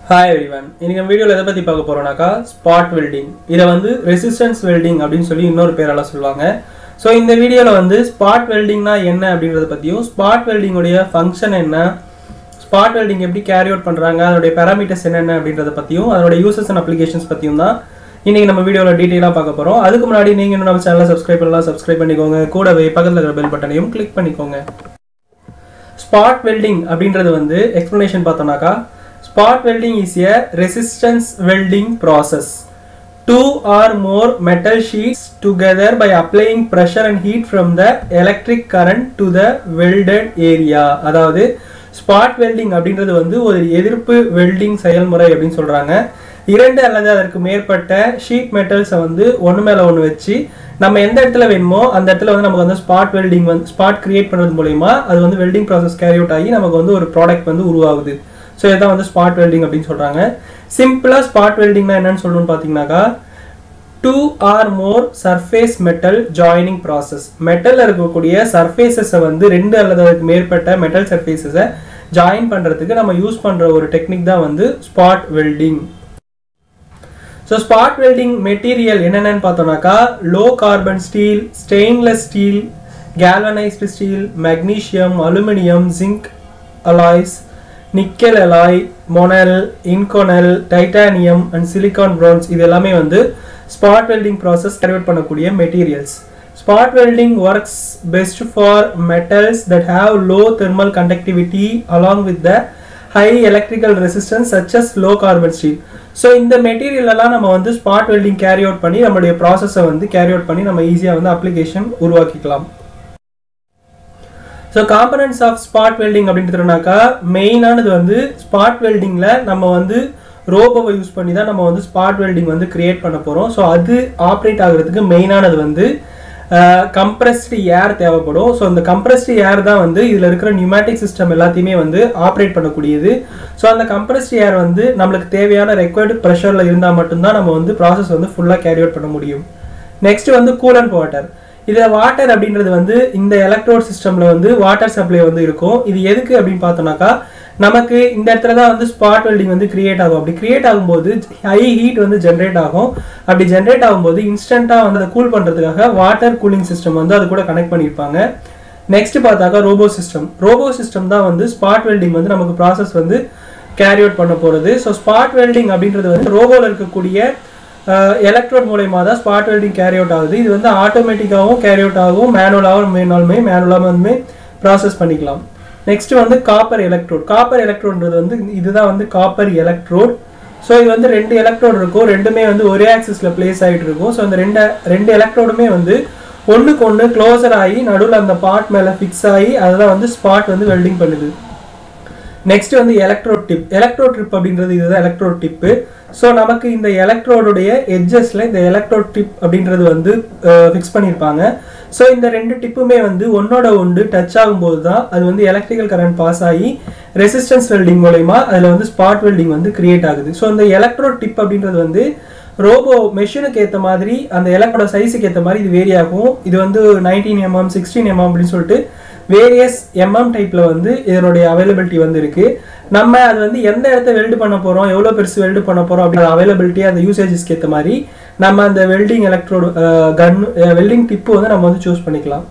Hi everyone இன்னைக்கு நம்ம வீடியோவில் எதை பற்றி பார்க்க போகிறோம்னாக்கா ஸ்பாட் வெல்டிங் இதை வந்து ரெசிஸ்டன்ஸ் வெல்டிங் அப்படின்னு சொல்லி இன்னொரு பேரால சொல்லுவாங்க ஸோ இந்த வீடியோவில் வந்து ஸ்பாட் வெல்டிங்னா என்ன அப்படின்றத பற்றியும் ஸ்பாட் வெல்டிங்குடைய ஃபங்க்ஷன் என்ன ஸ்பாட் வெல்டிங் எப்படி கேரி அவுட் பண்ணுறாங்க அதோடைய பேராமீட்டர்ஸ் என்னென்ன அப்படின்றத பற்றியும் அதோட யூசஸ் அண்ட் அப்ளிகேஷன்ஸ் பற்றியும் தான் இன்னைக்கு நம்ம வீடியோவில் டீட்டெயிலாக பார்க்க போகிறோம் அதுக்கு முன்னாடி நீங்கள் இன்னும் நம்ம சேனலை சப்ஸ்கிரைப் பண்ணலாம் சப்ஸ்கிரைப் பண்ணிக்கோங்க கூடவே பக்கத்தில் இருக்கிற பெல் பட்டனையும் கிளிக் பண்ணிக்கோங்க ஸ்பாட் வெல்டிங் அப்படின்றது வந்து எக்ஸ்ப்ளனேஷன் பார்த்தோம்னாக்கா spot welding is a resistance welding process two or more metal sheets together by applying pressure and heat from the electric current to the welded area அதாவது spot welding அப்படின்றது வந்து ஒரு எதிர்ப்பு welding செயல்முறை அப்படின்னு சொல்றாங்க இரண்டு அல்லது அதற்கு மேற்பட்ட ஷீட் மெட்டல்ஸை வந்து ஒன்று மேலே ஒன்று வச்சு நம்ம எந்த இடத்துல வேணுமோ அந்த இடத்துல வந்து நமக்கு வந்து ஸ்பாட் வெல்டிங் வந்து ஸ்பாட் கிரியேட் பண்ணுறது மூலயமா அது வந்து வெல்டிங் ப்ராசஸ் கேரி அவுட் ஆகி நமக்கு வந்து ஒரு ப்ராடக்ட் வந்து உருவாகுது ஸோ இதான் வந்து ஸ்பாட் வெல்டிங் அப்படின்னு சொல்கிறாங்க சிம்பிளாக ஸ்பாட் வெல்டிங்னா என்னன்னு சொல்லணும்னு பார்த்தீங்கன்னாக்கா two or more surface metal joining process மெட்டலில் இருக்கக்கூடிய சர்ஃபேசஸை வந்து ரெண்டு அல்லது அதுக்கு மேற்பட்ட மெட்டல் சர்ஃபேசஸை ஜாயின் பண்ணுறதுக்கு நம்ம யூஸ் பண்ணுற ஒரு டெக்னிக் தான் வந்து spot welding so spot welding material என்னென்னு பார்த்தோம்னாக்கா low carbon steel stainless steel galvanised steel magnesium aluminium zinc alloys nickel alloy monel inconel titanium and silicon bronze இது எல்லாமே வந்து ஸ்பாட் வெல்டிங் ப்ராசஸ் கன்வெர்ட் பண்ணக்கூடிய materials spot welding works best for metals that have low thermal conductivity along with the high electrical resistance such as low carbon steel so இந்த material எல்லாம் நம்ம வந்து spot welding carry out பண்ணி நம்மளுடைய ப்ராசஸை வந்து carry out பண்ணி நம்ம ஈஸியாக வந்து அப்ளிகேஷன் உருவாக்கிக்கலாம் so components of spot welding அப்படின்றதுனாக்கா மெயினானது வந்து ஸ்பாட் வெல்டிங்கில் நம்ம வந்து ரோபோவை யூஸ் பண்ணி தான் நம்ம வந்து ஸ்பாட் வெல்டிங் வந்து கிரியேட் பண்ண போகிறோம் ஸோ அது ஆப்ரேட் ஆகுறதுக்கு மெயினானது வந்து கம்ப்ரஸ்டு ஏர் தேவைப்படும் ஸோ அந்த கம்ப்ரஸ்டு ஏர் தான் வந்து இதில் இருக்கிற நியூமேட்டிக் சிஸ்டம் எல்லாத்தையுமே வந்து ஆப்ரேட் பண்ணக்கூடியது ஸோ அந்த கம்ப்ரஸ்டு ஏர் வந்து நம்மளுக்கு தேவையான ரெக்வயர்டு ப்ரெஷரில் இருந்தால் மட்டும்தான் நம்ம வந்து ப்ராசஸ் வந்து ஃபுல்லாக கேரி அவுட் பண்ண முடியும் நெக்ஸ்ட் வந்து கூலண்ட் வாட்டர் இதில் வாட்டர் அப்படின்றது வந்து இந்த எலக்ட்ரோட் சிஸ்டமில் வந்து வாட்டர் சப்ளை வந்து இருக்கும் இது எதுக்கு அப்படின்னு பார்த்தோம்னாக்கா நமக்கு இந்த இடத்துல தான் வந்து ஸ்பாட் வெல்டிங் வந்து கிரியேட் ஆகும் அப்படி கிரியேட் ஆகும்போது ஹை ஹீட் வந்து ஜென்ரேட் ஆகும் அப்படி ஜென்ரேட் ஆகும்போது இன்ஸ்டண்ட்டாக வந்து அதை கூல் பண்ணுறதுக்காக வாட்டர் கூலிங் சிஸ்டம் வந்து அது கூட கனெக்ட் பண்ணியிருப்பாங்க நெக்ஸ்ட் பார்த்தாக்கா ரோபோ சிஸ்டம் ரோபோ சிஸ்டம் தான் வந்து ஸ்பாட் வெல்டிங் வந்து நமக்கு ப்ராசஸ் வந்து கேரி அவுட் பண்ண போகிறது ஸோ ஸ்பாட் வெல்டிங் அப்படின்றது வந்து ரோபோவில் இருக்கக்கூடிய எலக்ட்ரோட் மூலயமா தான் ஸ்பாட் வெல்டிங் கேரி அவுட் ஆகுது இது வந்து ஆட்டோமேட்டிக்காகவும் கேரி அவுட் ஆகும் மேனுவலாகவும் வேணாலுமே மேனுவலாக வந்து ப்ராசஸ் பண்ணிக்கலாம் நெக்ஸ்ட் வந்து காப்பர் எலக்ட்ரோட் காப்பர் எலக்ட்ரோட்ன்றது வந்து இதுதான் வந்து காப்பர் எலக்ட்ரோட் ஸோ இது வந்து ரெண்டு எலக்ட்ரோட் இருக்கும் ரெண்டுமே வந்து ஒரே ஆக்சிஸில் பிளேஸ் ஆகிட்டு இருக்கும் ஸோ அந்த ரெண்டு ரெண்டு எலக்ட்ரோடுமே வந்து ஒன்றுக்கு ஒன்று க்ளோசர் ஆகி நடுவில் அந்த பார்ட் மேலே ஃபிக்ஸ் ஆகி அதெல்லாம் வந்து ஸ்பாட் வந்து வெல்டிங் பண்ணுது நெக்ஸ்ட் வந்து எலக்ட்ரோட் டிப் எலக்ட்ரோட் டிப் அப்படின்றது இதுதான் எலக்ட்ரோட் டிப்பு ஸோ நமக்கு இந்த எலக்ட்ரோடுடைய எட்ஜஸில் இந்த எலக்ட்ரோட் டிப் அப்படின்றது வந்து ஃபிக்ஸ் பண்ணியிருப்பாங்க ஸோ இந்த ரெண்டு டிப்புமே வந்து ஒன்னோட ஒன்று டச் ஆகும்போது தான் அது வந்து எலக்ட்ரிக்கல் கரண்ட் பாஸ் ஆகி ரெசிஸ்டன்ஸ் வெல்டிங் மூலயமா அதில் வந்து ஸ்பாட் வெல்டிங் வந்து கிரியேட் ஆகுது ஸோ இந்த எலக்ட்ரோட் டிப் அப்படின்றது வந்து ரோபோ மெஷினுக்கு ஏற்ற மாதிரி அந்த எலக்ட்ரோட சைஸுக்கு ஏற்ற மாதிரி இது வேரி ஆகும் இது வந்து நைன்டீன் எம்எம் சிக்ஸ்டீன் எம்எம் அப்படின்னு சொல்லிட்டு வேரியஸ் எம்எம் டைப்பில் வந்து இதனுடைய அவைலபிலிட்டி வந்து இருக்குது நம்ம அது வந்து எந்த இடத்த வெல்டு பண்ண போகிறோம் எவ்வளோ பெருசு வெல்டு பண்ண போகிறோம் அப்படின்ற அவைலபிலிட்டி அந்த யூசேஜஸ்க்கு ஏற்ற மாதிரி நம்ம அந்த welding electrode gun welding tip வந்து நம்ம வந்து சூஸ் பண்ணிக்கலாம்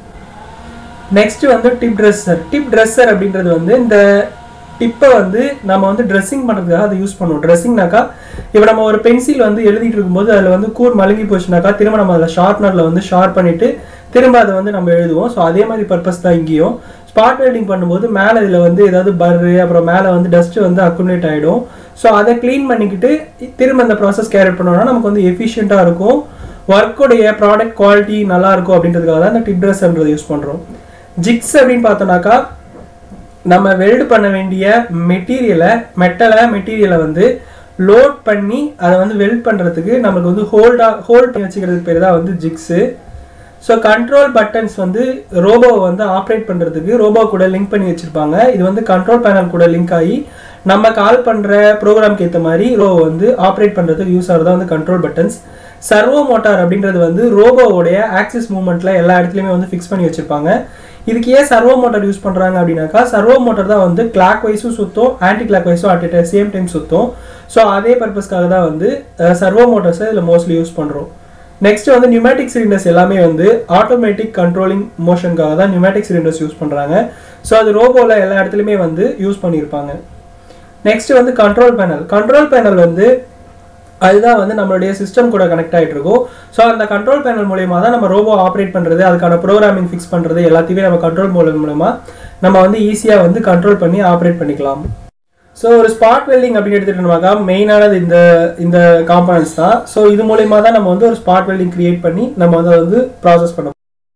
நெக்ஸ்ட் வந்து டிப் ட்ரெஸ்ஸர் டிப் ட்ரெஸ்ஸர் அப்படின்றது வந்து இந்த டிப்பை வந்து நம்ம வந்து ட்ரெஸ்ஸிங் பண்ணுறதுக்காக அதை யூஸ் பண்ணுவோம் ட்ரெஸ்ஸிங்னாக்கா இப்போ நம்ம ஒரு பென்சில் வந்து எழுதிட்டு இருக்கும்போது அதில் வந்து கூர் மழுங்கி போச்சுனாக்கா திரும்ப நம்ம அதில் ஷார்ப்னரில் வந்து ஷார்ப் பண்ணிவிட்டு திரும்ப அதை வந்து நம்ம எழுதுவோம் ஸோ அதே மாதிரி பர்பஸ் தான் இங்கேயும் ஸ்பாட் வெல்டிங் பண்ணும்போது மேலே இதில் வந்து ஏதாவது பர்ரு அப்புறம் மேலே வந்து டஸ்ட்டு வந்து அக்குமுலேட் ஆகிடும் ஸோ அதை க்ளீன் பண்ணிக்கிட்டு திரும்ப அந்த ப்ராசஸ் கேரி பண்ணோம்னா நமக்கு வந்து எஃபிஷியண்ட்டாக இருக்கும் ஒர்க்குடைய ப்ராடக்ட் குவாலிட்டி நல்லா இருக்கும் அப்படின்றதுக்காக தான் இந்த டிப் ட்ரெஸ்ன்றது யூஸ் பண்ணுறோம் ஜிக்ஸ் அப்படின்னு பார்த்தோன்னாக்கா நம்ம வெல்டு பண்ண வேண்டிய மெட்டீரியலை மெட்டலை மெட்டீரியலை வந்து லோட் பண்ணி அதை வந்து வெல்ட் பண்ணுறதுக்கு நமக்கு வந்து ஹோல்டாக ஹோல்ட் பண்ணி வச்சுக்கிறதுக்கு பேர் தான் வந்து ஜிக்ஸு ஸோ கண்ட்ரோல் பட்டன்ஸ் வந்து ரோபோவை வந்து ஆப்ரேட் பண்ணுறதுக்கு ரோபோ கூட லிங்க் பண்ணி வச்சுருப்பாங்க இது வந்து கண்ட்ரோல் பேனல் கூட லிங்க் ஆகி நம்ம கால் பண்ணுற ப்ரோக்ராம்க்கு ஏற்ற மாதிரி ரோபோ வந்து ஆப்ரேட் பண்ணுறதுக்கு யூஸ் ஆகிறதா வந்து கண்ட்ரோல் பட்டன்ஸ் சர்வோ மோட்டார் அப்படின்றது வந்து ரோபோவோடைய ஆக்சிஸ் மூவ்மெண்ட்டில் எல்லா இடத்துலையுமே வந்து ஃபிக்ஸ் பண்ணி வச்சுருப்பாங்க இதுக்கு ஏன் சர்வோ மோட்டார் யூஸ் பண்ணுறாங்க அப்படின்னாக்கா சர்வோ மோட்டார் தான் வந்து கிளாக் வைஸும் சுற்றும் ஆன்டி கிளாக் வைஸும் அட் அட் சேம் டைம் சுற்றும் ஸோ அதே பர்பஸ்க்காக தான் வந்து சர்வோ மோட்டார்ஸை இதில் மோஸ்ட்லி யூஸ் பண்ணுறோம் நெக்ஸ்ட் வந்து நியூமேட்டிக் சிலிண்டர்ஸ் எல்லாமே வந்து ஆட்டோமேட்டிக் கண்ட்ரோலிங் மோஷனுக்காக தான் நியூமேட்டிக் சிலிண்டர்ஸ் யூஸ் பண்ணுறாங்க ஸோ அது ரோபோவில் எல்லா இடத்துலையுமே வந்து யூஸ் பண்ணியிருப்பாங்க நெக்ஸ்ட் வந்து கண்ட்ரோல் பேனல் கண்ட்ரோல் பேனல் வந்து அதுதான் வந்து நம்மளுடைய சிஸ்டம் கூட கனெக்ட் ஆகிட்டு இருக்கும் ஸோ அந்த கண்ட்ரோல் பேனல் மூலயமா தான் நம்ம ரோபோ ஆப்ரேட் பண்ணுறது அதுக்கான ப்ரோக்ராமிங் ஃபிக்ஸ் பண்ணுறது எல்லாத்தையுமே நம்ம கண்ட்ரோல் மூலம் மூலமா நம்ம வந்து ஈஸியாக வந்து கண்ட்ரோல் பண்ணி ஆப்ரேட் பண்ணிக்கலாம் ஸோ ஒரு ஸ்பாட் வெல்டிங் அப்படின்னு எடுத்துட்டோம்னாக்கா மெயினானது இந்த இந்த காம்பனன்ட்ஸ் தான் ஸோ இது மூலயமா தான் நம்ம வந்து ஒரு ஸ்பாட் வெல்டிங் கிரியேட் பண்ணி நம்ம வந்து அதை வந்து ப்ராசஸ் பண்ண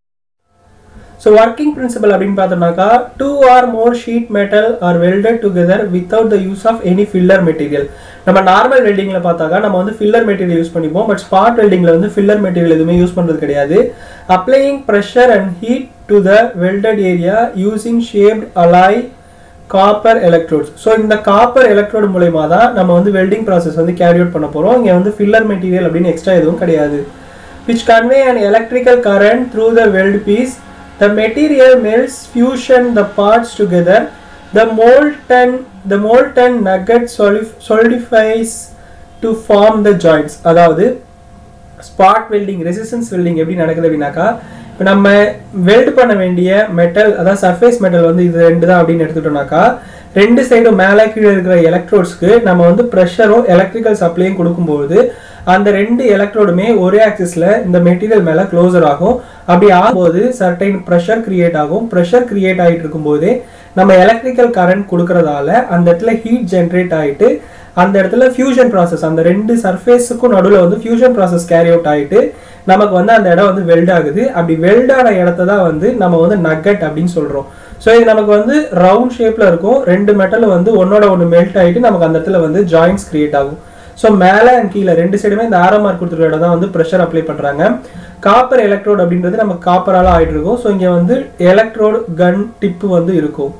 ஸோ ஒர்க்கிங் பிரின்சிபல் அப்படின்னு பார்த்தோம்னாக்கா two or more sheet metal are welded together without the use of any filler material நம்ம நார்மல் வெல்டிங்கில் பார்த்தாக்கா நம்ம வந்து ஃபில்லர் மெட்டீரியல் யூஸ் பண்ணிப்போம் பட் ஸ்பாட் வெல்டிங்கில் வந்து ஃபில்லர் மெட்டீரியல் எதுவுமே யூஸ் பண்ணுறது கிடையாது applying pressure and heat to the welded area using shaped alloy copper electrodes so இந்த காப்பர் எலக்ட்ரோடு மூலயமா தான் நம்ம வந்து வெல்டிங் ப்ராசஸ் வந்து கேரி அவுட் பண்ண போகிறோம் இங்கே வந்து ஃபில்லர் மெட்டீரியல் அப்படின்னு எக்ஸ்ட்ரா எதுவும் கிடையாது which convey and electrical current through the weld piece the material melts fusion the parts together the molten the molten nugget solif- solidifies to form the joints அதாவது spot welding resistance welding எப்படி நடக்குது அப்படின்னாக்கா இப்போ நம்ம weld பண்ண வேண்டிய metal அதாவது surface metal வந்து இது ரெண்டு தான் அப்படின்னு எடுத்துக்கிட்டோம்னாக்கா ரெண்டு சைடும் மேலே கீழே இருக்கிற எலக்ட்ரோட்ஸ்க்கு நம்ம வந்து ப்ரெஷரும் எலக்ட்ரிக்கல் சப்ளையும் கொடுக்கும்போது அந்த ரெண்டு எலக்ட்ரோடுமே ஒரே ஆக்சிஸில் இந்த மெட்டீரியல் மேலே க்ளோசர் ஆகும் அப்படி ஆகும்போது சர்டைன் ப்ரெஷர் கிரியேட் ஆகும் ப்ரெஷர் கிரியேட் ஆகிட்டு இருக்கும்போதே நம்ம எலக்ட்ரிக்கல் கரண்ட் கொடுக்கறதால அந்த இடத்துல ஹீட் ஜென்ரேட் ஆகிட்டு அந்த இடத்துல ஃபியூஷன் ப்ராசஸ் அந்த ரெண்டு சர்ஃபேஸுக்கும் நடுவில் வந்து ஃபியூஷன் ப்ராசஸ் கேரி அவுட் ஆகிட்டு நமக்கு வந்து அந்த இடம் வந்து வெல்ட் ஆகுது அப்படி வெல்டான இடத்த தான் வந்து நம்ம வந்து நக்கட் அப்படின்னு சொல்கிறோம் ஸோ இது நமக்கு வந்து ரவுண்ட் ஷேப்பில் இருக்கும் ரெண்டு மெட்டல் வந்து ஒன்னோட ஒன்று மெல்ட் ஆகிட்டு நமக்கு அந்த இடத்துல வந்து ஜாயின்ஸ் கிரியேட் ஆகும் ஸோ மேலே அண்ட் கீழே ரெண்டு சைடுமே இந்த ஆரோ மார்க் கொடுத்துருக்க இடம் தான் வந்து ப்ரெஷர் அப்ளை பண்ணுறாங்க காப்பர் எலக்ட்ரோடு அப்படின்றது நம்ம காப்பரால் ஆகிட்டு இருக்கும் ஸோ இங்கே வந்து எலக்ட்ரோடு கன் டிப்பு வந்து இருக்கும்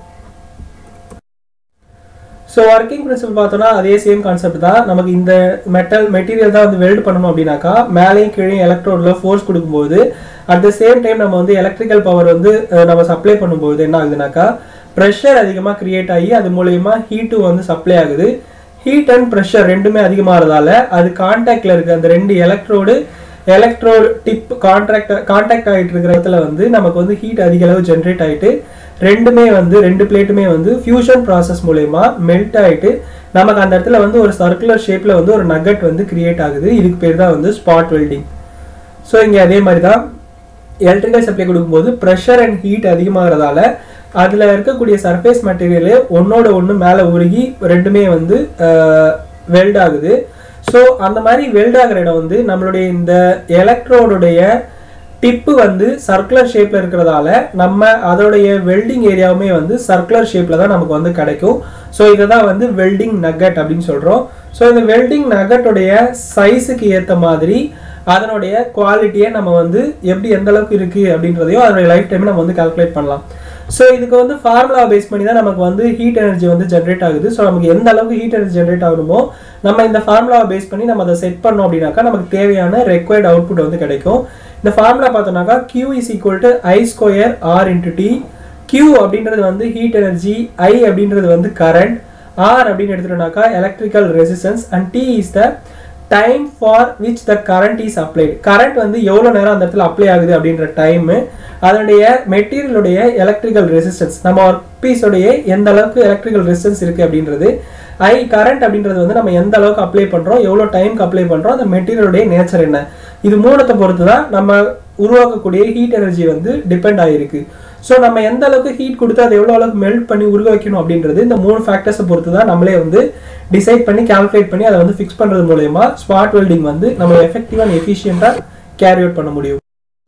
ஸோ ஒர்க்கிங் பிரின்சிபல் பார்த்தோம்னா அதே சேம் கான்செப்ட் தான் நமக்கு இந்த மெட்டல் மெட்டீரியல் தான் வந்து வெல்ட் பண்ணணும் அப்படின்னாக்கா மேலேயும் கீழே எலக்ட்ரோடில் ஃபோர்ஸ் கொடுக்கும்போது அட் த சேம் டைம் நம்ம வந்து எலக்ட்ரிக்கல் பவர் வந்து நம்ம சப்ளை பண்ணும்போது என்ன ஆகுதுனாக்கா ப்ரெஷர் அதிகமாக கிரியேட் ஆகி அது மூலயமா ஹீட்டும் வந்து சப்ளை ஆகுது ஹீட் அண்ட் ப்ரெஷர் ரெண்டுமே அதிகமாகிறதால அது கான்டாக்டில் இருக்க அந்த ரெண்டு electrode electrode tip contract contact ஆகிட்டு இருக்கிற இடத்துல வந்து நமக்கு வந்து ஹீட் அதிக அளவு ஜென்ரேட் ஆகிட்டு ரெண்டுமே வந்து ரெண்டு பிளேட்டுமே வந்து ஃபியூஷன் ப்ராசஸ் மூலயமா மெல்ட் ஆகிட்டு நமக்கு அந்த இடத்துல வந்து ஒரு சர்க்குலர் ஷேப்பில் வந்து ஒரு நகட் வந்து கிரியேட் ஆகுது இதுக்கு பேர் தான் வந்து ஸ்பாட் வெல்டிங் ஸோ இங்கே அதே மாதிரி தான் எலக்ட்ரிக்கல் சப்ளை கொடுக்கும்போது ப்ரெஷர் அண்ட் ஹீட் அதிகமாகிறதால அதில் இருக்கக்கூடிய சர்ஃபேஸ் மெட்டீரியலு ஒன்னோட ஒன்று மேலே உருகி ரெண்டுமே வந்து வெல்ட் ஆகுது ஸோ அந்த மாதிரி வெல்ட் ஆகிற இடம் வந்து நம்மளுடைய இந்த எலக்ட்ரோடுடைய டிப்பு வந்து சர்க்குலர் ஷேப்பில் இருக்கிறதால நம்ம அதோடைய வெல்டிங் ஏரியாவுமே வந்து சர்க்குலர் ஷேப்பில் தான் நமக்கு வந்து கிடைக்கும் ஸோ இதை தான் வந்து வெல்டிங் நகட் அப்படின்னு சொல்கிறோம் ஸோ இந்த வெல்டிங் நகட்டுடைய சைஸுக்கு ஏற்ற மாதிரி அதனுடைய குவாலிட்டியை நம்ம வந்து எப்படி எந்த அளவுக்கு இருக்குது அப்படின்றதையும் அதனுடைய லைஃப் டைமை நம்ம வந்து கால்குலேட் பண்ணலாம் ஸோ இதுக்கு வந்து ஃபார்முலா பேஸ் பண்ணி தான் நமக்கு வந்து ஹீட் எனர்ஜி வந்து ஜென்ரேட் ஆகுது ஸோ நமக்கு எந்த அளவுக்கு ஹீட் எனர்ஜி ஜென்ரேட் ஆகணுமோ நம்ம இந்த ஃபார்முலாவை பேஸ் பண்ணி நம்ம அதை செட் பண்ணோம் அப்படின்னாக்கா நமக்கு தேவையான ரெக்வயர்ட் அவுட்புட் வந்து கிடைக்கும் இந்த ஃபார்முலா பார்த்தோம்னாக்கா Q is equal to I square R into T Q அப்படின்றது வந்து ஹீட் எனர்ஜி ஐ அப்படின்றது வந்து கரண்ட் ஆர் அப்படின்னு எடுத்துட்டோம்னாக்கா electrical resistance and T is the time for which the current is applied current வந்து எவ்வளோ நேரம் அந்த இடத்துல அப்ளை ஆகுது அப்படின்ற டைமு அதனுடைய மெட்டீரியலுடைய எலக்ட்ரிக்கல் ரெசிஸ்டன்ஸ் நம்ம ஒர்க் பீஸோடைய எந்த அளவுக்கு எலக்ட்ரிக்கல் ரெசிஸ்டன்ஸ் இருக்குது அப்படின்றது ஐ கரண்ட் அப்படின்றது வந்து நம்ம எந்த அளவுக்கு அப்ளை பண்ணுறோம் எவ்வளோ டைமுக்கு அப்ளை பண்ணுறோம் அந்த மெட்டீரியலுடைய நேச்சர் என்ன இது மூணத்தை பொறுத்து தான் நம்ம உருவாக்கக்கூடிய ஹீட் எனர்ஜி வந்து டிபெண்ட் ஆகிருக்கு ஸோ நம்ம எந்த அளவுக்கு ஹீட் கொடுத்து அதை எவ்வளோ அளவுக்கு மெல்ட் பண்ணி உருக வைக்கணும் அப்படின்றது இந்த மூணு ஃபேக்டர்ஸை பொறுத்து தான் நம்மளே வந்து டிசைட் பண்ணி கால்குலேட் பண்ணி அதை வந்து ஃபிக்ஸ் பண்ணுறது மூலயமா ஸ்பாட் வெல்டிங் வந்து நம்ம எஃபெக்டிவ் அண்ட் எஃபிஷியண்டாக கேரி அவுட் பண்ண முடியும்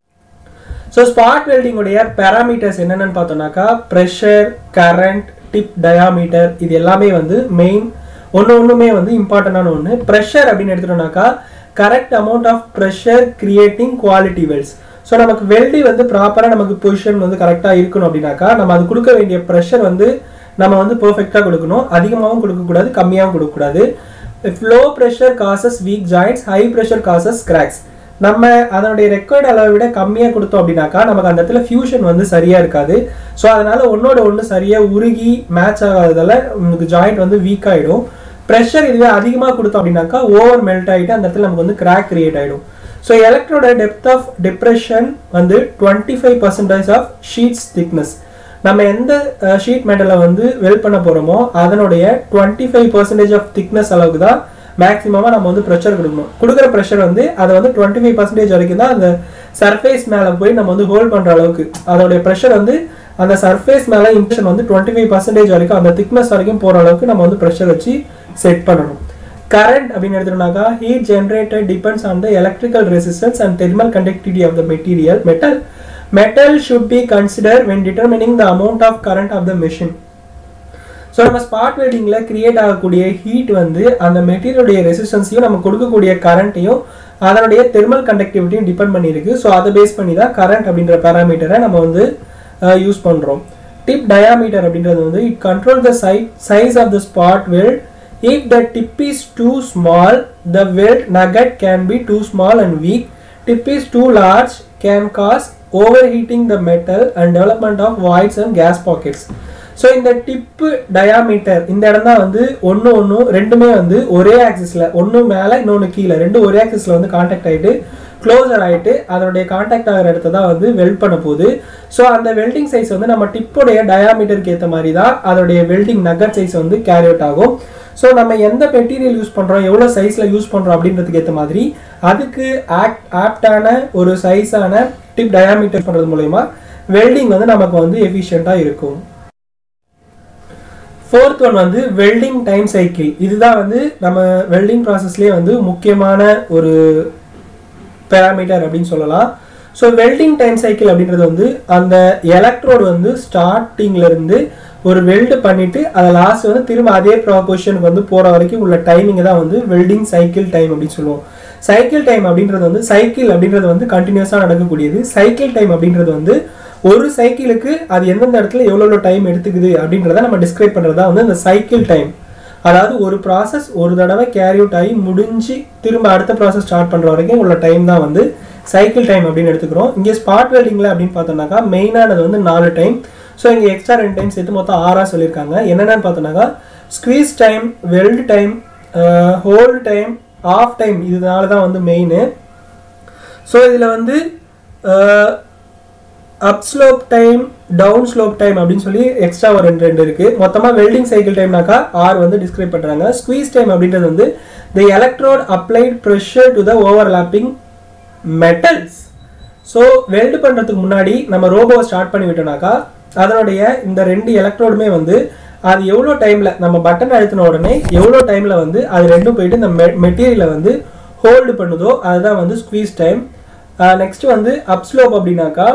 ஸோ ஸ்பாட் வெல்டிங்குடைய பேராமீட்டர்ஸ் என்னென்னு பார்த்தோம்னாக்கா ப்ரெஷர் கரண்ட் டிப் டயாமீட்டர் இது எல்லாமே வந்து மெயின் ஒன்று ஒன்றுமே வந்து இம்பார்ட்டண்டான ஒன்று ப்ரெஷர் அப்படின்னு எடுத்துட்டோம்னாக்கா correct amount of pressure creating quality welds so நமக்கு வெல்டி வந்து ப்ராப்பராக நமக்கு பொசிஷன் வந்து கரெக்டாக இருக்கணும் அப்படின்னாக்கா நம்ம அது கொடுக்க வேண்டிய ப்ரெஷர் வந்து நம்ம வந்து பர்ஃபெக்டாக கொடுக்கணும் அதிகமாகவும் கொடுக்கக்கூடாது கம்மியாகவும் கொடுக்கக்கூடாது low pressure causes weak joints high pressure causes cracks நம்ம அதனுடைய ரெக்கார்ட் அளவை விட கம்மியாக கொடுத்தோம் அப்படின்னாக்கா நமக்கு அந்த இடத்துல ஃபியூஷன் வந்து சரியாக இருக்காது ஸோ அதனால ஒன்னோட ஒன்று சரியாக உருகி மேட்ச் ஆகாததால உங்களுக்கு ஜாயிண்ட் வந்து வீக் ஆகிடும் ப்ரெஷர் இதுவே அதிகமாக கொடுத்தோம் அப்படின்னாக்கா ஓவர் மெல்ட் ஆகிட்டு அந்த இடத்துல நமக்கு வந்து கிராக் கிரியேட் ஆகிடும் ஸோ எலக்ட்ரோட டெப்த் ஆஃப் டிப்ரெஷன் வந்து twenty five percentage of sheets thickness நம்ம எந்த ஷீட் மெட்டலை வந்து வெல் பண்ண போகிறோமோ அதனுடைய twenty five percentage of thickness அளவுக்கு தான் மேக்ஸிமமாக நம்ம வந்து ப்ரெஷர் கொடுக்கணும் கொடுக்குற ப்ரெஷர் வந்து அதை வந்து டுவெண்ட்டி ஃபைவ் பர்சன்டேஜ் வரைக்கும் தான் அந்த சர்ஃபேஸ் மேலே போய் நம்ம வந்து ஹோல்ட் பண்ணுற அளவுக்கு அதோடைய ப்ரெஷர் வந்து அந்த சர்ஃபேஸ் மேலே இன்டென்ஷன் வந்து டுவெண்ட்டி ஃபைவ் பர்சன்டேஜ் வரைக்கும் அந்த திக்னஸ் வரைக்கும் போகிற அளவுக்கு நம்ம வந்து ப்ரெஷர் வச்சு செட் பண்ணணும் கரண்ட் அப்படின்னு எடுத்துட்டோம்னாக்கா heat generated depends on the electrical resistance and thermal conductivity of the material metal metal should be consider when determining the amount of current of the machine so நம்ம spot வெல்டிங்கில் create ஆகக்கூடிய heat வந்து அந்த மெட்டீரியலுடைய ரெசிஸ்டன்ஸையும் நம்ம கொடுக்கக்கூடிய கரண்ட்டையும் அதனுடைய தெர்மல் கண்டக்டிவிட்டியும் டிபெண்ட் பண்ணியிருக்கு ஸோ அதை பேஸ் பண்ணி தான் கரண்ட் அப்படின்ற பேராமீட்டரை நம்ம வந்து யூஸ் பண்ணுறோம் டிப் டயாமீட்டர் அப்படின்றது வந்து it control the si size of the spot weld if the tip is too small the weld nugget can be too small and weak tip is too large can cause over heating the metal and development of voids and gas pockets so இந்த tip diameter இந்த இடம் தான் வந்து ஒன்று ஒன்று ரெண்டுமே வந்து ஒரே ஆக்சிஸில் ஒன்று மேலே இன்னொன்று கீழே ரெண்டு ஒரே ஆக்சிஸில் வந்து காண்டாக்ட் ஆகிட்டு க்ளோசர் ஆகிட்டு அதனுடைய காண்டாக்ட் ஆகிற இடத்த தான் வந்து வெல்ட் பண்ண போகுது ஸோ அந்த வெல்டிங் சைஸ் வந்து நம்ம டிப்புடைய டயாமீட்டருக்கு ஏற்ற மாதிரி தான் அதோடைய வெல்டிங் நகர் சைஸ் வந்து கேரி அவுட் ஆகும் ஸோ நம்ம எந்த மெட்டீரியல் யூஸ் பண்ணுறோம் எவ்வளோ சைஸில் யூஸ் பண்ணுறோம் அப்படின்றதுக்கு ஏற்ற மாதிரி அதுக்கு ஆக்ட் ஆப்டான ஒரு சைஸான டிப் டயாமீட்டர் பண்ணுறது மூலயமா வெல்டிங் வந்து நமக்கு வந்து எஃபிஷியண்ட்டாக இருக்கும் ஃபோர்த் ஒன் வந்து வெல்டிங் டைம் சைக்கிள் இதுதான் வந்து நம்ம வெல்டிங் ப்ராசஸ்லேயே வந்து முக்கியமான ஒரு பேராமீட்டர் அப்படின்னு சொல்லலாம் ஸோ வெல்டிங் டைம் சைக்கிள் அப்படின்றது வந்து அந்த எலக்ட்ரோடு வந்து ஸ்டார்டிங்ல இருந்து ஒரு வெல்டு பண்ணிட்டு அதை லாஸ்ட் வந்து திரும்ப அதே ப்ராபோஷனுக்கு வந்து போகிற வரைக்கும் உள்ள டைமிங் தான் வந்து வெல்டிங் சைக்கிள் டைம் அப்படின்னு சொல்லுவோம் சைக்கிள் டைம் அப்படின்றது வந்து சைக்கிள் அப்படின்றது வந்து கண்டினியூஸாக நடக்கக்கூடியது சைக்கிள் டைம் அப்படின்றது வந்து ஒரு சைக்கிளுக்கு அது எந்தெந்த இடத்துல எவ்வளோ எவ்வளோ டைம் எடுத்துக்குது அப்படின்றத நம்ம டிஸ்கிரைப் பண்ணுறது தான் வந்து இந்த சைக்கிள் டைம் அதாவது ஒரு ப்ராசஸ் ஒரு தடவை கேரி அவுட் ஆகி முடிஞ்சு திரும்ப அடுத்த ப்ராசஸ் ஸ்டார்ட் பண்ணுற வரைக்கும் உள்ள டைம் தான் வந்து சைக்கிள் டைம் அப்படின்னு எடுத்துக்கிறோம் இங்கே ஸ்பாட் வெல்டிங்கில் அப்படின்னு பார்த்தோம்னாக்கா மெயினானது வந்து நாலு டைம் ஸோ இங்கே எக்ஸ்ட்ரா ரெண்டு டைம் சேர்த்து மொத்தம் ஆறாக சொல்லியிருக்காங்க என்னென்னு பார்த்தோம்னாக்கா squeeze time weld time hold time off time இதனால தான் வந்து மெயின் ஸோ இதில் வந்து up slope time down slope time அப்படின்னு சொல்லி எக்ஸ்ட்ரா ஒரு ரெண்டு ரெண்டு இருக்கு மொத்தமாக வெல்டிங் சைக்கிள் டைம்னாக்கா ஆறு வந்து டிஸ்கிரைப் பண்ணுறாங்க ஸ்குவீஸ் டைம் அப்படின்றது வந்து the electrode applied pressure to the overlapping metals so weld பண்ணுறதுக்கு முன்னாடி நம்ம ரோபோவை ஸ்டார்ட் பண்ணி விட்டோம்னாக்கா அதனுடைய இந்த ரெண்டு எலக்ட்ரோடுமே வந்து அது எவ்வளோ டைமில் நம்ம பட்டன் அழுத்தின உடனே எவ்வளோ டைமில் வந்து அது ரெண்டும் போயிட்டு இந்த மெ மெட்டீரியலை வந்து ஹோல்டு பண்ணுதோ அதுதான் வந்து ஸ்குவீஸ் டைம் நெக்ஸ்ட் வந்து அப்ஸ்லோப் அப்படின்னாக்கா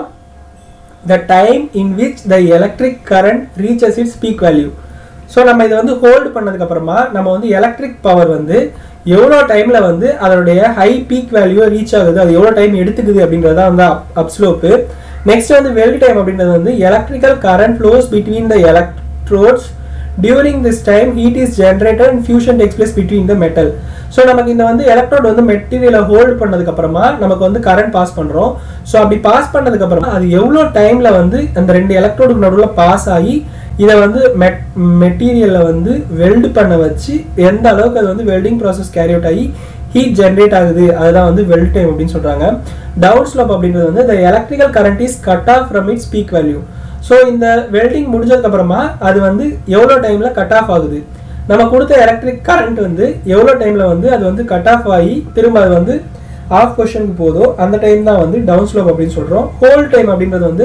the time in which the electric current reaches its peak value so நம்ம இதை வந்து ஹோல்டு பண்ணதுக்கப்புறமா நம்ம வந்து எலக்ட்ரிக் பவர் வந்து எவ்வளோ டைமில் வந்து அதனுடைய ஹை பீக் வேல்யூ ரீச் ஆகுது அது எவ்வளோ டைம் எடுத்துக்குது அப்படின்றத வந்து அப் அப்ஸ்லோப்பு நெக்ஸ்ட் வந்து வெல்ட் டைம் அப்படின்றது வந்து electrical current flows between the electrodes during this time heat is generated and fusion takes place between the metal so நமக்கு இந்த வந்து எலக்ட்ரோட் வந்து மெட்டீரியலை ஹோல்ட் பண்ணதுக்கு அப்புறமா நமக்கு வந்து கரண்ட் பாஸ் பண்ணுறோம் ஸோ அப்படி பாஸ் பண்ணதுக்கு அப்புறமா அது எவ்வளோ டைமில் வந்து அந்த ரெண்டு எலக்ட்ரோடுக்கு நடுவில் பாஸ் ஆகி இதை வந்து மெட் மெட்டீரியலை வந்து வெல்டு பண்ண வச்சு எந்த அளவுக்கு அது வந்து வெல்டிங் ப்ராசஸ் கேரி அவுட் ஆகி ஹீட் ஜென்ரேட் ஆகுது அதுதான் வந்து வெல்ட் டைம் அப்படின்னு சொல்கிறாங்க டவுன் ஸ்லோப் அப்படின்றது வந்து the electrical current is cut off from its peak value so இந்த வெல்டிங் முடிஞ்சதுக்கப்புறமா அது வந்து எவ்வளோ டைமில் கட் ஆஃப் ஆகுது நம்ம கொடுத்த எலக்ட்ரிக் கரண்ட் வந்து எவ்வளோ டைமில் வந்து அது வந்து கட் ஆஃப் ஆகி திரும்ப அது வந்து ஆஃப் பொசிஷனுக்கு போதோ அந்த டைம் தான் வந்து டவுன் ஸ்லோப் அப்படின்னு சொல்கிறோம் ஹோல் டைம் அப்படின்றது வந்து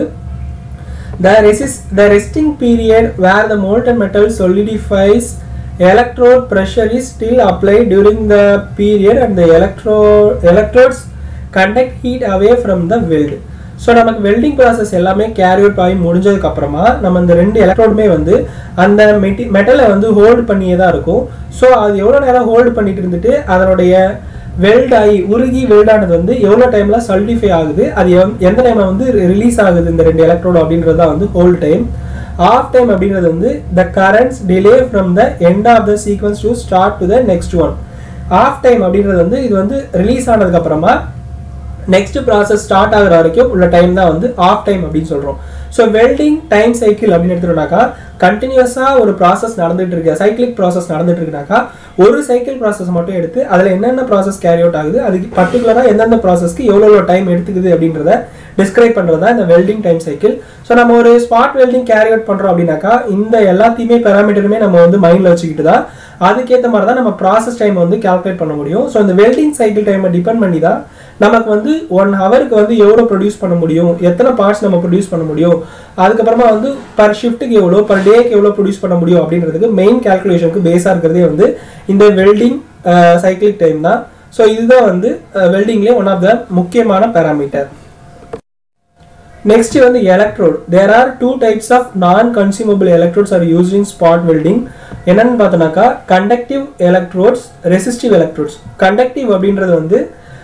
the resist the resting period where the molten metal solidifies electrode pressure is still applied during the period and the electro electrodes conduct heat away from the weld so நமக்கு welding process எல்லாமே carry out ஆகி முடிஞ்சதுக்கு அப்புறமா நம்ம இந்த ரெண்டு எலக்ட்ரோடுமே வந்து அந்த மெட்டி மெட்டலை வந்து ஹோல்டு பண்ணியே தான் இருக்கும் ஸோ அது எவ்வளோ நேரம் ஹோல்டு பண்ணிட்டு இருந்துட்டு அதனுடைய வெல்ட் ஆகி உருகி வெல்டானது வந்து எவ்வளோ டைம்ல சல்டிஃபை ஆகுது அது எம்- எந்த டைம்ல வந்து ரிலீஸ் ஆகுது இந்த ரெண்டு எலக்ட்ரோடு அப்படின்றது தான் வந்து ஹோல் டைம் ஆஃப் டைம் அப்படின்றது வந்து the currents delay from the end of the sequence to start to the next one off time அப்படின்றது வந்து இது வந்து ரிலீஸ் ஆனதுக்கு அப்புறமா நெக்ஸ்ட் ப்ராசஸ் ஸ்டார்ட் ஆகுற வரைக்கும் உள்ள டைம் தான் வந்து ஆஃப் டைம் அப்படின்னு சொல்கிறோம் ஸோ வெல்டிங் டைம் சைக்கிள் அப்படின்னு எடுத்துட்டோம்னாக்கா கண்டினியூஸாக ஒரு ப்ராசஸ் நடந்துட்டு இருக்கு சைக்கிளிக் ப்ராசஸ் நடந்துட்டு இருக்குனாக்கா ஒரு சைக்கிள் ப்ராசஸ் மட்டும் எடுத்து அதில் என்னென்ன ப்ராசஸ் கேரி அவுட் ஆகுது அதுக்கு பர்டிகுலராக எந்தெந்த ப்ராசஸ்க்கு எவ்வளோ எவ்வளோ டைம் எடுத்துக்குது அப்படின்றத டிஸ்கிரைப் பண்ணுறது தான் இந்த வெல்டிங் டைம் சைக்கிள் ஸோ நம்ம ஒரு ஸ்பாட் வெல்டிங் கேரி அவுட் பண்ணுறோம் அப்படின்னாக்கா இந்த எல்லாத்தையுமே பேராமீட்டருமே நம்ம வந்து மைண்டில் வச்சுக்கிட்டு தான் அதுக்கேற்ற மாதிரி தான் நம்ம ப்ராசஸ் டைம் வந்து கால்குலேட் பண்ண முடியும் ஸோ இந்த வெல்டிங் சைக்கிள் டைமை டிபெண்ட் பண்ணி தான் நமக்கு வந்து ஒன் ஹவருக்கு வந்து எவ்வளோ ப்ரொடியூஸ் பண்ண முடியும் எத்தனை பார்ட்ஸ் நம்ம ப்ரொடியூஸ் பண்ண முடியும் அதுக்கப்புறமா வந்து பர் ஷிஃப்ட்டுக்கு எவ்வளோ பர் டேக்கு எவ்வளோ ப்ரொடியூஸ் பண்ண முடியும் அப்படின்றதுக்கு மெயின் கால்குலேஷனுக்கு பேஸாக இருக்கிறதே வந்து இந்த வெல்டிங் சைக்கிளிக் டைம் தான் ஸோ இதுதான் வந்து வெல்டிங்லேயே ஒன் ஆஃப் த முக்கியமான பேராமீட்டர் நெக்ஸ்ட் வந்து electrode there are two types of non consumable electrodes are used in spot welding என்னன்னு பார்த்தோன்னாக்கா conductive electrodes resistive electrodes conductive அப்படின்றது வந்து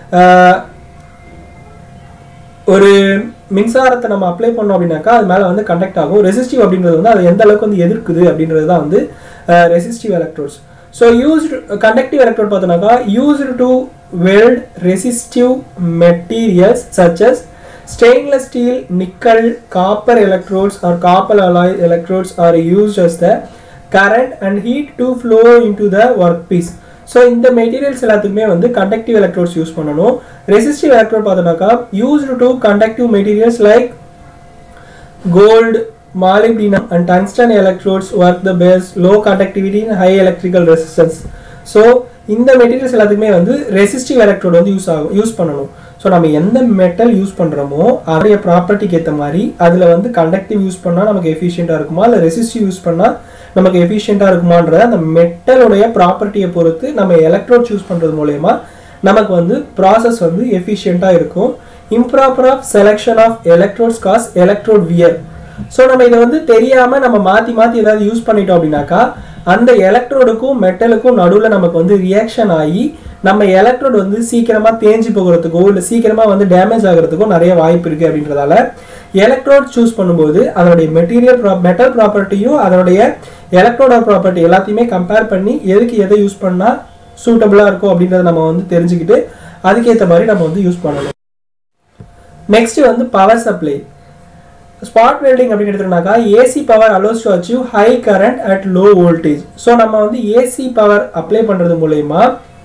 ஒரு மின்சாரத்தை நம்ம அப்ளை பண்ணோம் அப்படின்னாக்கா அது மேலே வந்து கண்டக்ட் ஆகும் ரெசிஸ்டிவ் அப்படின்றது வந்து அது எந்த அளவுக்கு வந்து எதிர்க்குது அப்படின்றது தான் வந்து resistive electrodes so used conductive electrode பார்த்தோன்னாக்கா used to weld resistive materials such as stainless steel nickel copper electrodes or copper alloy electrodes are used as the current and heat to flow into the workpiece so இந்த materials எல்லாத்துக்குமே வந்து conductive electrodes use பண்ணணும் resistive electrode பார்த்தோம்னாக்கா used to conductive materials like gold molybdenum and tungsten electrodes work the best low conductivity and high electrical resistance so இந்த materials எல்லாத்துக்குமே வந்து resistive electrode வந்து use ஆகும் யூஸ் பண்ணணும் ஸோ நம்ம எந்த மெட்டல் யூஸ் பண்ணுறோமோ அதோடைய ப்ராப்பர்ட்டிக்கு ஏற்ற மாதிரி அதில் வந்து கண்டக்டிவ் யூஸ் பண்ணால் நமக்கு எஃபிஷியண்ட்டாக இருக்குமா இல்லை ரெசிஸ்டிவ் யூஸ் பண்ணால் நமக்கு எஃபிஷியண்ட்டாக இருக்குமான்றத அந்த மெட்டலுடைய ப்ராப்பர்ட்டியை பொறுத்து நம்ம எலக்ட்ரோட் சூஸ் பண்ணுறது மூலயமா நமக்கு வந்து ப்ராசஸ் வந்து எஃபிஷியண்ட்டாக இருக்கும் improper of selection of electrodes cause electrode wear so நம்ம இதை வந்து தெரியாமல் நம்ம மாற்றி மாற்றி ஏதாவது யூஸ் பண்ணிட்டோம் அப்படின்னாக்கா அந்த எலக்ட்ரோடுக்கும் மெட்டலுக்கும் நடுவில் நமக்கு வந்து ரியாக்ஷன் ஆகி நம்ம எலக்ட்ரோட் வந்து சீக்கிரமாக தேஞ்சு போகிறதுக்கோ இல்லை சீக்கிரமாக வந்து டேமேஜ் ஆகிறதுக்கோ நிறைய வாய்ப்பு இருக்குது அப்படின்றதால எலக்ட்ரோட் சூஸ் பண்ணும்போது அதனுடைய மெட்டீரியல் மெட்டல் ப்ராப்பர்ட்டியும் அதனுடைய எலக்ட்ரோட ப்ராப்பர்ட்டி எல்லாத்தையுமே கம்பேர் பண்ணி எதுக்கு எதை யூஸ் பண்ணால் சூட்டபுளாக இருக்கும் அப்படின்றத நம்ம வந்து தெரிஞ்சுக்கிட்டு அதுக்கேற்ற மாதிரி நம்ம வந்து யூஸ் பண்ணணும் நெக்ஸ்ட் வந்து பவர் சப்ளை ஸ்பாட் வெல்டிங் அப்படின்னு எடுத்துட்டோம்னாக்கா AC power allows to achieve high current at low voltage so நம்ம வந்து ஏசி பவர் அப்ளை பண்ணுறது மூலயமா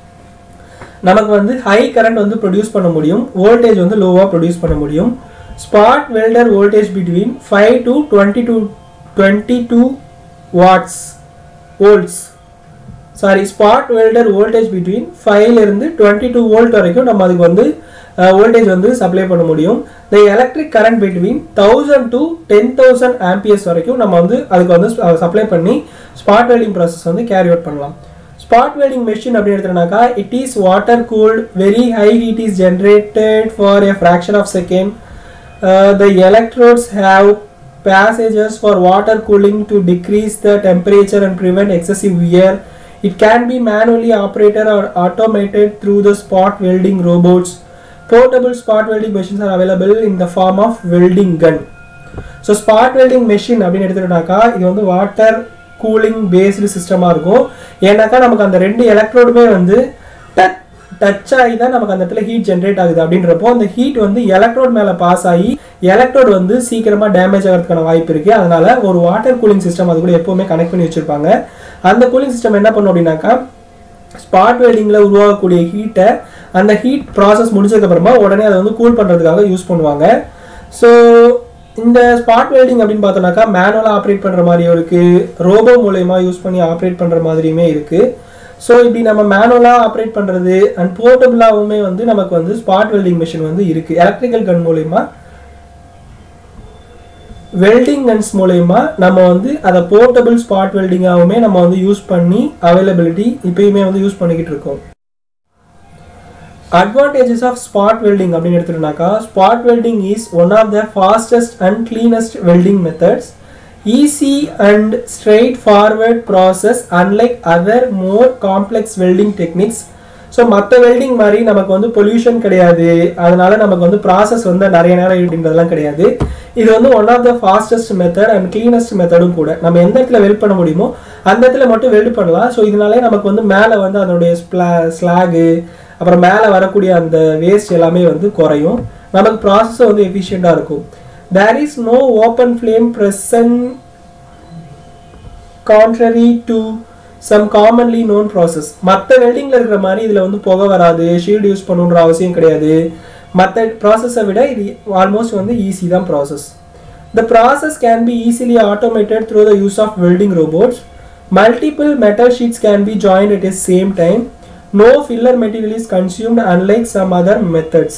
நமக்கு வந்து ஹை கரண்ட் வந்து ப்ரொடியூஸ் பண்ண முடியும் வோல்டேஜ் வந்து லோவாக ப்ரொடியூஸ் பண்ண முடியும் spot welder voltage between five to twenty two twenty two watts volts sorry spot welder voltage between ஃபைவ்லேருந்து டுவெண்ட்டி டூ வோல்ட் வரைக்கும் நம்ம அதுக்கு வந்து வோல்டேஜ் வந்து சப்ளை பண்ண முடியும் the electric current between thousand to ten thousand amperes வரைக்கும் நம்ம வந்து அதுக்கு வந்து சப்ளை பண்ணி ஸ்பாட் வெல்டிங் ப்ராசஸ் வந்து கேரி அவுட் பண்ணலாம் ஸ்பாட் வெல்டிங் மெஷின் அப்படின்னு எடுத்துனாக்கா it is water cooled very high heat is generated for a fraction of second the electrodes have passages for water cooling to decrease the temperature and prevent excessive wear. It can be manually operated or automated through the spot welding robots. Portable spot welding machines are available in the form of welding gun. So spot welding machine அப்படின்னு எடுத்துக்கிட்டாக்கா இது வந்து water cooling based சிஸ்டமாக இருக்கும் ஏன்னாக்கா நமக்கு அந்த ரெண்டு எலக்ட்ரோடுமே வந்து டச் டச் ஆகி தான் நமக்கு அந்த இடத்துல ஹீட் ஜென்ரேட் ஆகுது அப்படின்றப்போ அந்த ஹீட் வந்து எலக்ட்ரோட் மேலே பாஸ் ஆகி எலக்ட்ரோட் வந்து சீக்கிரமாக டேமேஜ் ஆகிறதுக்கான வாய்ப்பு இருக்குது அதனால ஒரு வாட்டர் கூலிங் சிஸ்டம் அது கூட எப்போவுமே கனெக்ட் பண்ணி வச்சுருப்பாங்க அந்த கூலிங் சிஸ்டம் என்ன பண்ணும் அப்படின்னாக்கா ஸ்பாட் வெல்டிங்கில் உருவாகக்கூடிய ஹீட்டை அந்த ஹீட் ப்ராசஸ் முடிச்சதுக்கப்புறமா உடனே அதை வந்து கூல் பண்ணுறதுக்காக யூஸ் பண்ணுவாங்க ஸோ இந்த ஸ்பாட் வெல்டிங் அப்படின்னு பார்த்தோம்னாக்கா மேனுவலாக ஆப்ரேட் பண்ணுற மாதிரியும் இருக்குது ரோபோ மூலயமா யூஸ் பண்ணி ஆப்ரேட் பண்ணுற மாதிரியுமே இருக்குது ஸோ இப்படி நம்ம மேனுவலாக ஆப்ரேட் பண்ணுறது அண்ட் போர்ட்டபுளாகவுமே வந்து நமக்கு வந்து ஸ்பாட் வெல்டிங் மிஷின் வந்து இருக்குது எலக்ட்ரிக்கல் கன் மூலயமா வெல்டிங் கன்ஸ் மூலயமா நம்ம வந்து அதை போர்ட்டபிள் ஸ்பாட் வெல்டிங்காகவுமே நம்ம வந்து யூஸ் பண்ணி அவைலபிலிட்டி இப்பயுமே வந்து யூஸ் பண்ணிக்கிட்டு இருக்கோம் அட்வான்டேஜஸ் ஆஃப் ஸ்பாட் வெல்டிங் அப்படின்னு எடுத்துட்டோம்னாக்கா spot welding is one of the fastest and cleanest welding methods easy and straight forward process unlike other more complex welding techniques so மற்ற வெல்டிங் மாதிரி நமக்கு வந்து பொல்யூஷன் கிடையாது அதனால நமக்கு வந்து ப்ராசஸ் வந்து நிறைய நேரம் அப்படின்றதெல்லாம் கிடையாது இது வந்து one of the fastest method and cleanest மெத்தடும் கூட நம்ம எந்த இடத்துல வெல்ட் பண்ண முடியுமோ அந்த இடத்துல மட்டும் வெல்ட் பண்ணலாம் ஸோ இதனாலே நமக்கு வந்து மேலே வந்து அதனுடைய ஸ்பிளா ஸ்லாகு அப்புறம் மேலே வரக்கூடிய அந்த வேஸ்ட் எல்லாமே வந்து குறையும் நமக்கு ப்ராசஸும் வந்து எஃபிஷியண்ட்டாக இருக்கும் there is no open flame present contrary to some commonly known process மற்ற வெல்டிங்கில் இருக்கிற மாதிரி இதில் வந்து புகை வராது ஷீல்டு யூஸ் பண்ணணுன்ற அவசியம் கிடையாது மற்ற ப்ராசஸை விட இது ஆல்மோஸ்ட் வந்து ஈஸி தான் process the process can be easily automated through the use of welding robots multiple metal sheets can be join at a same time no filler material is consumed unlike some other methods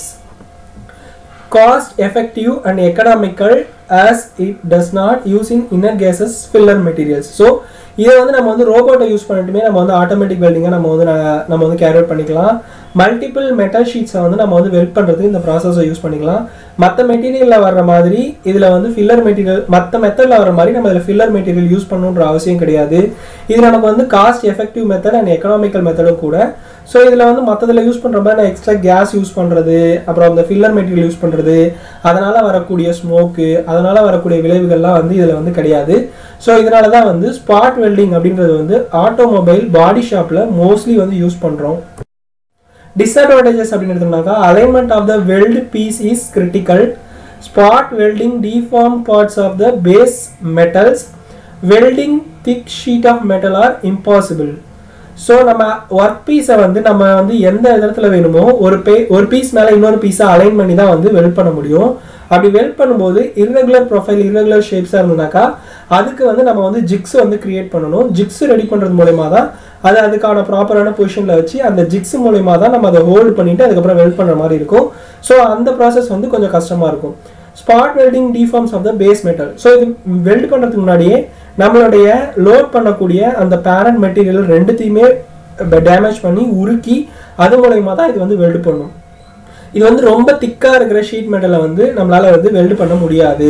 cost effective and economical as it does not use in inner gases filler materials so இதை வந்து நம்ம வந்து ரோபோட்டை use பண்ணிட்டுமே நம்ம வந்து automatic வெல்டிங்கை நம்ம வந்து ந- நம்ம வந்து கேரி அவுட் பண்ணிக்கலாம் மல்டிபிள் மெட்டல் ஷீட்ஸை வந்து நம்ம வந்து வெல்ட் பண்ணுறதுக்கு இந்த ப்ராசஸை யூஸ் பண்ணிக்கலாம் மற்ற மெட்டீரியலில் வர்ற மாதிரி இதில் வந்து ஃபில்லர் மெட்டீரியல் மற்ற மெத்தடில் வர மாதிரி நம்ம இதில் ஃபில்லர் மெட்டீரியல் யூஸ் பண்ணணுன்ற அவசியம் கிடையாது இது நமக்கு வந்து cost effective method and economical மெத்தடும் கூட ஸோ இதில் வந்து மற்றதில் யூஸ் பண்ணுற மாதிரி நான் எக்ஸ்ட்ரா கேஸ் யூஸ் பண்ணுறது அப்புறம் அந்த ஃபில்லர் மெட்டீரியல் யூஸ் பண்ணுறது அதனால் வரக்கூடிய ஸ்மோக்கு அதனால் வரக்கூடிய விளைவுகள்லாம் வந்து இதில் வந்து கிடையாது ஸோ இதனால தான் வந்து ஸ்பாட் வெல்டிங் அப்படின்றது வந்து ஆட்டோமொபைல் பாடி ஷாப்பில் மோஸ்ட்லி வந்து யூஸ் பண்ணுறோம் டிஸ்அட்வான்டேஜஸ் அப்படின்னு எடுத்தோம்னாக்கா alignment of the weld piece is critical spot welding deform parts of the base metals welding thick sheet of metal are impossible so நம்ம ஒர்க் பீஸை வந்து நம்ம வந்து எந்த இடத்துல வேணுமோ ஒரு பே ஒரு பீஸ் மேலே இன்னொரு பீஸை அலைன் பண்ணி தான் வந்து வெல்ட் பண்ண முடியும் அப்படி வெல்ட் பண்ணும்போது irregular ப்ரொஃபைல் irregular ஷேப்ஸாக இருந்ததுனாக்கா அதுக்கு வந்து நம்ம வந்து ஜிக்ஸ் வந்து கிரியேட் பண்ணணும் ஜிக்ஸ் ரெடி பண்ணுறது மூலயமா தான் அது அதுக்கான ப்ராப்பரான பொசிஷனில் வச்சு அந்த ஜிக்ஸ் மூலயமா தான் நம்ம அதை ஹோல்ட் பண்ணிட்டு அதுக்கப்புறம் வெல்ட் பண்ணுற மாதிரி இருக்கும் ஸோ அந்த ப்ராசஸ் வந்து கொஞ்சம் கஷ்டமாக இருக்கும் spot welding deforms of the base metal so இது வெல்ட் பண்ணுறதுக்கு முன்னாடியே நம்மளுடைய லோட் பண்ணக்கூடிய அந்த பேரண்ட் மெட்டீரியல் ரெண்டுத்தையுமே டேமேஜ் பண்ணி உருக்கி அது மூலயமா தான் இது வந்து வெல்ட் பண்ணும் இது வந்து ரொம்ப திக்காக இருக்கிற ஷீட் மெட்டலை வந்து நம்மளால வந்து வெல்ட் பண்ண முடியாது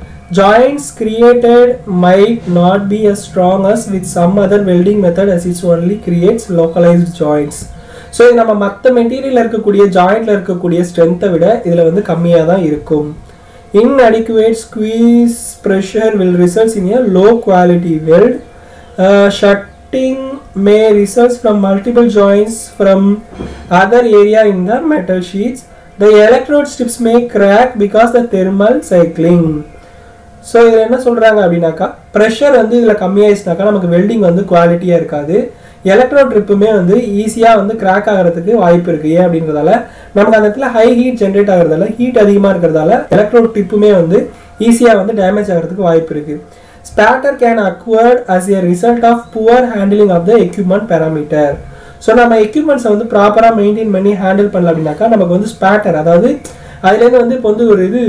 joints created might not be as strong as with some other welding method as it only creates localized joints so இது நம்ம மற்ற மெட்டீரியல் இருக்கக்கூடிய ஜாயிண்ட்ல இருக்கக்கூடிய ஸ்ட்ரென்த்தை விட இதில் வந்து கம்மியாக தான் இருக்கும் inadequate squeeze pressure will result in a low quality weld uh, shutting may result from multiple joints from other area in the metal sheets the electrode strips may crack because the thermal cycling so இதில் என்ன சொல்கிறாங்க அப்படின்னாக்கா pressure வந்து இதில் கம்மியாயிடுச்சுனாக்கா நமக்கு welding வந்து குவாலிட்டியாக இருக்காது எலக்ட்ரோ ட்ரிப்புமே வந்து ஈஸியாக வந்து கிராக் ஆகிறதுக்கு வாய்ப்பு இருக்குது ஏன் அப்படின்றதால நமக்கு அந்த இடத்துல ஹை ஹீட் ஜென்ரேட் ஆகிறதால ஹீட் அதிகமாக இருக்கிறதால எலக்ட்ரோ ட்ரிப்புமே வந்து ஈஸியாக வந்து டேமேஜ் ஆகிறதுக்கு வாய்ப்பு இருக்குது spatter can occur as a result of poor handling of the equipment parameter so நம்ம எக்யூப்மெண்ட்ஸை வந்து ப்ராப்பராக மெயின்டைன் பண்ணி ஹேண்டில் பண்ணல அப்படின்னாக்கா நமக்கு வந்து ஸ்பேட்டர் அதாவது அதுலேருந்து வந்து இப்போ வந்து ஒரு இது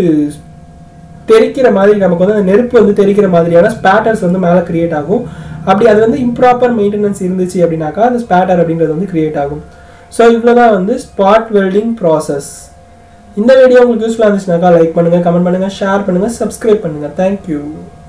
தெரிக்கிற மாதிரி நமக்கு வந்து அந்த நெருப்பு வந்து தெரிக்கிற மாதிரியான ஸ்பேட்டர்ஸ் வந்து மேலே கிரியேட் ஆகும் அப்படி அது வந்து இம்ப்ராப்பர் மெயின்டெனன்ஸ் இருந்துச்சு அப்படின்னாக்கா அந்த ஸ்பேட்டர் அப்படின்றது வந்து கிரியேட் ஆகும் ஸோ இவ்வளோதான் வந்து ஸ்பாட் வெல்டிங் ப்ராசஸ் இந்த வீடியோ உங்களுக்கு யூஸ்ஃபுல்லாக இருந்துச்சுனாக்கா லைக் பண்ணுங்கள் கமெண்ட் பண்ணுங்கள் ஷேர் பண்ணுங்கள் சப்ஸ்கிரைப் பண்ணுங்கள் தேங்க்யூ